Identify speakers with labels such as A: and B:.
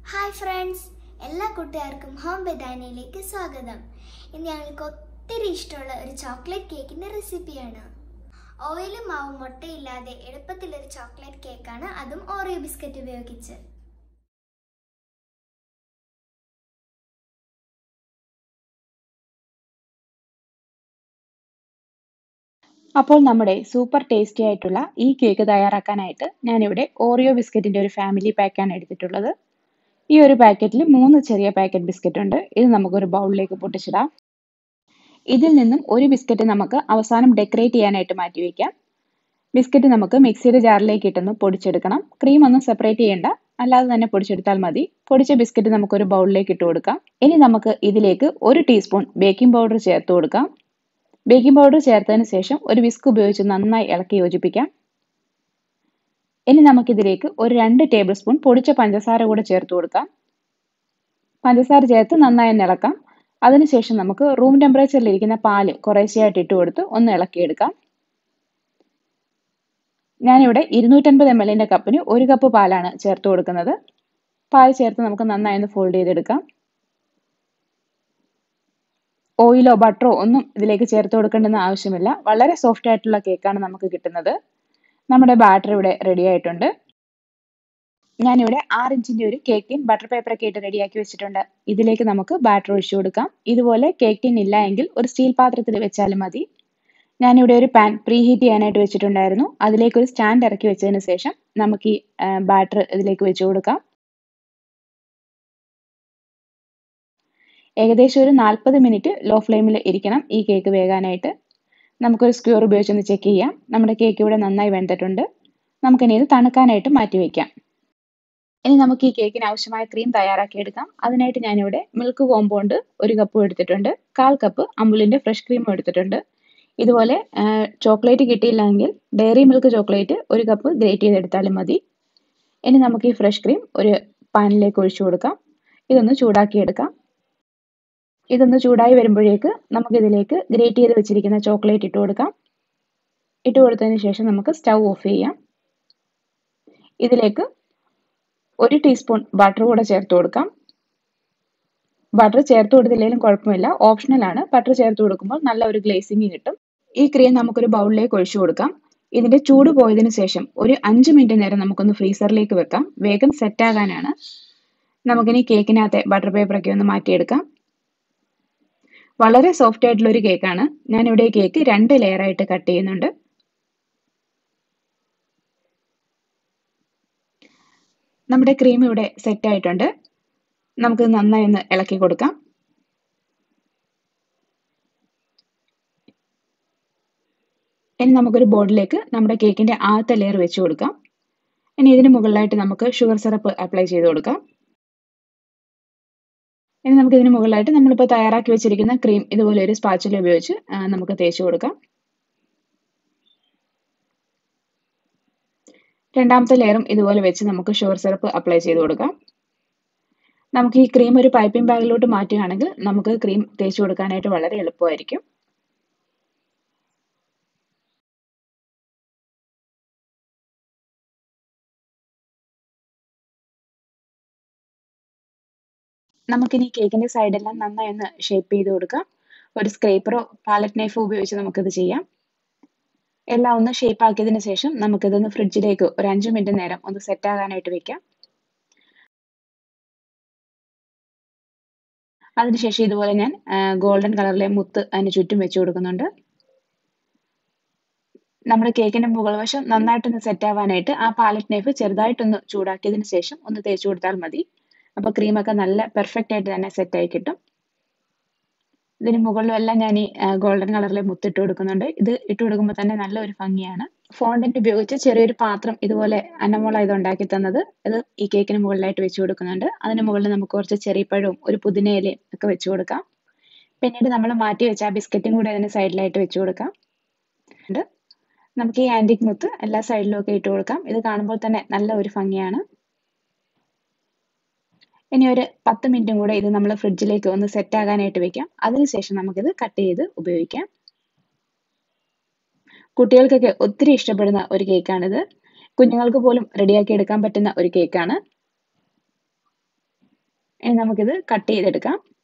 A: hi friends എല്ലാ കൂട്ടുകാർക്കും home ബെദാനയിലേക്ക് സ്വാഗതം ഇന്ന് ഞങ്ങൾക്ക് ഒത്തിരി ഇഷ്ടമുള്ള ഒരു ചോക്ലേറ്റ് കേക്കിന്റെ റെസിപ്പിയാണ് ഓയിലും മാവും മുട്ടയില്ലാതെ എളുപ്പത്തിലൊരു ചോക്ലേറ്റ് കേക്കാണ് അതും ഓറിയോ ബിസ്ക്കറ്റ് ഉപയോഗിച്ച്
B: അപ്പോൾ നമ്മുടെ സൂപ്പർ ടേസ്റ്റി ആയിട്ടുള്ള ഈ കേക്ക് തയ്യാറാക്കാനായിട്ട് ഞാനിവിടെ ഓറിയോ ബിസ്ക്കറ്റിന്റെ ഒരു ഫാമിലി പാക്കാണ് എടുത്തിട്ടുള്ളത് ഈ ഒരു പാക്കറ്റിൽ മൂന്ന് ചെറിയ പാക്കറ്റ് ബിസ്ക്കറ്റ് ഉണ്ട് ഇത് നമുക്കൊരു ബൗളിലേക്ക് പൊട്ടിച്ചിടാം ഇതിൽ നിന്നും ഒരു ബിസ്ക്കറ്റ് നമുക്ക് അവസാനം ഡെക്കറേറ്റ് ചെയ്യാനായിട്ട് മാറ്റി വയ്ക്കാം ബിസ്ക്കറ്റ് നമുക്ക് മിക്സിയുടെ ജാറിലേക്ക് ഇട്ടൊന്ന് പൊടിച്ചെടുക്കണം ക്രീം ഒന്നും സെപ്പറേറ്റ് ചെയ്യേണ്ട അല്ലാതെ തന്നെ പൊടിച്ചെടുത്താൽ മതി പൊടിച്ച ബിസ്ക്കറ്റ് നമുക്കൊരു ബൗളിലേക്ക് ഇട്ട് കൊടുക്കാം ഇനി നമുക്ക് ഇതിലേക്ക് ഒരു ടീസ്പൂൺ ബേക്കിംഗ് പൗഡർ ചേർത്ത് കൊടുക്കാം ബേക്കിംഗ് പൗഡർ ചേർത്തതിന് ശേഷം ഒരു വിസ്ക് ഉപയോഗിച്ച് നന്നായി ഇളക്കി യോജിപ്പിക്കാം ഇനി നമുക്കിതിലേക്ക് ഒരു രണ്ട് ടേബിൾ സ്പൂൺ പൊടിച്ച പഞ്ചസാര കൂടെ ചേർത്ത് കൊടുക്കാം പഞ്ചസാര ചേർത്ത് നന്നായി ഒന്ന് ഇളക്കാം അതിനുശേഷം നമുക്ക് റൂം ടെമ്പറേച്ചറിൽ ഇരിക്കുന്ന പാല് കുറേശ്ശെയായിട്ട് ഇട്ട് കൊടുത്ത് ഒന്ന് ഇളക്കിയെടുക്കാം ഞാനിവിടെ ഇരുന്നൂറ്റൻപത് എം എല്ലിന്റെ കപ്പിന് ഒരു കപ്പ് പാലാണ് ചേർത്ത് കൊടുക്കുന്നത് പാൽ ചേർത്ത് നമുക്ക് നന്നായി ഒന്ന് ഫോൾഡ് ചെയ്തെടുക്കാം ഓയിലോ ബട്ടറോ ഒന്നും ഇതിലേക്ക് ചേർത്ത് കൊടുക്കേണ്ടെന്ന് ആവശ്യമില്ല വളരെ സോഫ്റ്റ് ആയിട്ടുള്ള കേക്കാണ് നമുക്ക് കിട്ടുന്നത് നമ്മുടെ ബാറ്റർ ഇവിടെ റെഡി ആയിട്ടുണ്ട് ഞാനിവിടെ ആറ് ഇഞ്ചിന്റെ ഒരു കേക്ക് ടിൻ ബട്ടർ പേപ്പർ ഒക്കെ ഇട്ട് റെഡിയാക്കി വെച്ചിട്ടുണ്ട് ഇതിലേക്ക് നമുക്ക് ബാറ്റർ ഒഴിച്ചു കൊടുക്കാം ഇതുപോലെ കേക്ക് ടിൻ ഇല്ല എങ്കിൽ ഒരു സ്റ്റീൽ പാത്രത്തിൽ വെച്ചാലും മതി ഞാനിവിടെ ഒരു പാൻ പ്രീ ഹീറ്റ് ചെയ്യാനായിട്ട് വെച്ചിട്ടുണ്ടായിരുന്നു അതിലേക്ക് ഒരു സ്റ്റാൻഡ് ഇറക്കി വെച്ചതിന് ശേഷം നമുക്ക് ഈ ബാറ്റർ ഇതിലേക്ക് വെച്ചു കൊടുക്കാം ഏകദേശം ഒരു നാൽപ്പത് മിനിറ്റ് ലോ ഫ്ലെയിമിൽ ഇരിക്കണം ഈ കേക്ക് വേകാനായിട്ട് നമുക്കൊരു സ്ക്യൂർ ഉപയോഗിച്ചൊന്ന് ചെക്ക് ചെയ്യാം നമ്മുടെ കേക്ക് ഇവിടെ നന്നായി വെന്തിട്ടുണ്ട് നമുക്കിനി ഇത് തണുക്കാനായിട്ട് മാറ്റി വയ്ക്കാം ഇനി നമുക്ക് ഈ കേക്കിന് ആവശ്യമായ ക്രീം തയ്യാറാക്കിയെടുക്കാം അതിനായിട്ട് ഞാനിവിടെ മിൽക്ക് കോമ്പൗണ്ട് ഒരു കപ്പും എടുത്തിട്ടുണ്ട് കാൽ കപ്പ് അമുലിന്റെ ഫ്രഷ് ക്രീമും എടുത്തിട്ടുണ്ട് ഇതുപോലെ ചോക്ലേറ്റ് കിട്ടിയില്ലെങ്കിൽ ഡയറി മിൽക്ക് ചോക്ലേറ്റ് ഒരു കപ്പ് ഗ്രേറ്റ് ചെയ്തെടുത്താലും മതി ഇനി നമുക്ക് ഈ ഫ്രഷ് ക്രീം ഒരു പാനിലേക്ക് ഒഴിച്ചു കൊടുക്കാം ഇതൊന്ന് ചൂടാക്കിയെടുക്കാം ഇതൊന്ന് ചൂടായി വരുമ്പോഴേക്ക് നമുക്ക് ഇതിലേക്ക് ഗ്രേറ്റ് ചെയ്ത് വെച്ചിരിക്കുന്ന ചോക്ലേറ്റ് ഇട്ട് കൊടുക്കാം ഇട്ട് കൊടുത്തതിന് ശേഷം നമുക്ക് സ്റ്റൗ ഓഫ് ചെയ്യാം ഇതിലേക്ക് ഒരു ടീസ്പൂൺ ബട്ടർ കൂടെ ചേർത്ത് കൊടുക്കാം ബട്ടർ ചേർത്ത് കൊടുത്തില്ലെങ്കിലും കുഴപ്പമില്ല ഓപ്ഷണലാണ് ബട്ടർ ചേർത്ത് കൊടുക്കുമ്പോൾ നല്ല ഒരു ഗ്ലേസിങ് കിട്ടും ഈ ക്രീം നമുക്കൊരു ബൗളിലേക്ക് ഒഴിച്ചു കൊടുക്കാം ഇതിന്റെ ചൂട് പോയതിനു ശേഷം ഒരു അഞ്ച് മിനിറ്റ് നേരം നമുക്കൊന്ന് ഫ്രീസറിലേക്ക് വെക്കാം വേഗം സെറ്റ് ആകാനാണ് നമുക്കിനി കേക്കിനകത്തെ ബട്ടർ പേപ്പർ ഒക്കെ ഒന്ന് മാറ്റിയെടുക്കാം വളരെ സോഫ്റ്റ് ആയിട്ടുള്ള ഒരു കേക്കാണ് ഞാനിവിടെ കേക്ക് രണ്ട് ലെയർ ആയിട്ട് കട്ട് ചെയ്യുന്നുണ്ട് നമ്മുടെ ക്രീം ഇവിടെ സെറ്റ് ആയിട്ടുണ്ട് നമുക്ക് നന്നായി ഒന്ന് ഇളക്കി കൊടുക്കാം ഇനി നമുക്കൊരു ബോർഡിലേക്ക് നമ്മുടെ കേക്കിന്റെ ആദ്യത്തെ ലെയർ വെച്ച് കൊടുക്കാം ഇനി ഇതിന് മുകളിലായിട്ട് നമുക്ക് ഷുഗർ സിറപ്പ് അപ്ലൈ ചെയ്ത് കൊടുക്കാം ഇനി നമുക്ക് ഇതിന് മുകളിലായിട്ട് നമ്മളിപ്പോൾ തയ്യാറാക്കി വെച്ചിരിക്കുന്ന ക്രീം ഇതുപോലെ ഒരു സ്പാച്ചില ഉപയോഗിച്ച് നമുക്ക് തേച്ച് കൊടുക്കാം രണ്ടാമത്തെ ലെയറും ഇതുപോലെ വെച്ച് നമുക്ക് ഷുഗർ സിറപ്പ് അപ്ലൈ ചെയ്ത് കൊടുക്കാം നമുക്ക് ഈ ക്രീം ഒരു പൈപ്പിംഗ് ബാഗിലോട്ട് മാറ്റുകയാണെങ്കിൽ നമുക്ക് ക്രീം തേച്ച് കൊടുക്കാനായിട്ട് വളരെ എളുപ്പമായിരിക്കും നമുക്കിനി കേക്കിന്റെ സൈഡെല്ലാം നന്നായി ഒന്ന് ഷേപ്പ് ചെയ്ത് കൊടുക്കാം ഒരു സ്ക്രേപ്പറോ പാലറ്റ് നൈഫോ ഉപയോഗിച്ച് നമുക്കിത് ചെയ്യാം എല്ലാം ഒന്ന് ഷേപ്പ് ആക്കിയതിന് ശേഷം നമുക്കിതൊന്ന് ഫ്രിഡ്ജിലേക്ക് ഒരു അഞ്ച് മിനിറ്റ് നേരം ഒന്ന് സെറ്റ് ആകാനായിട്ട് വെക്കാം അതിനുശേഷം ഇതുപോലെ ഞാൻ ഗോൾഡൻ കളറിലെ മുത്ത് അതിന് ചുറ്റും വെച്ച് കൊടുക്കുന്നുണ്ട് നമ്മുടെ കേക്കിന്റെ മുകൾ വശം നന്നായിട്ടൊന്ന് സെറ്റ് ആവാനായിട്ട് ആ പാലറ്റ് നൈഫ് ചെറുതായിട്ടൊന്ന് ചൂടാക്കിയതിന് ശേഷം ഒന്ന് തേച്ച് കൊടുത്താൽ മതി അപ്പൊ ക്രീമൊക്കെ നല്ല പെർഫെക്റ്റ് ആയിട്ട് തന്നെ സെറ്റ് ആയി കിട്ടും ഇതിന് മുകളിലെല്ലാം ഞാൻ ഈ ഗോൾഡൻ കളറിലെ മുത്തിട്ട് കൊടുക്കുന്നുണ്ട് ഇത് ഇട്ട് കൊടുക്കുമ്പോൾ തന്നെ നല്ല ഒരു ഭംഗിയാണ് ഫോണ്ടന്റ് ഉപയോഗിച്ച് ചെറിയൊരു പാത്രം ഇതുപോലെ അന്നമോള ഇത് ഉണ്ടാക്കി തന്നത് ഇത് ഈ കേക്കിന് മുകളിലായിട്ട് വെച്ച് കൊടുക്കുന്നുണ്ട് അതിന് മുകളിൽ നമുക്ക് കുറച്ച് ചെറിയപ്പഴവും ഒരു പുതിനയിലയും ഒക്കെ വെച്ച് കൊടുക്കാം പിന്നീട് നമ്മൾ മാറ്റി വെച്ച ആ ബിസ്ക്കറ്റും കൂടെ അതിന് സൈഡിലായിട്ട് വെച്ച് കൊടുക്കാം നമുക്ക് ഈ ആന്റിക് മുത്ത് എല്ലാ സൈഡിലും ഒക്കെ ഇട്ട് കൊടുക്കാം ഇത് കാണുമ്പോൾ തന്നെ നല്ല ഒരു ഭംഗിയാണ് ഇനി ഒരു പത്ത് മിനിറ്റും കൂടെ ഇത് നമ്മൾ ഫ്രിഡ്ജിലേക്ക് ഒന്ന് സെറ്റ് ആകാനായിട്ട് വെക്കാം അതിനുശേഷം നമുക്കിത് കട്ട് ചെയ്ത് ഉപയോഗിക്കാം കുട്ടികൾക്കൊക്കെ ഒത്തിരി ഇഷ്ടപ്പെടുന്ന ഒരു കേക്കാണിത് കുഞ്ഞുങ്ങൾക്ക് പോലും റെഡിയാക്കി എടുക്കാൻ പറ്റുന്ന ഒരു കേക്കാണ് ഇനി നമുക്കിത് കട്ട് ചെയ്തെടുക്കാം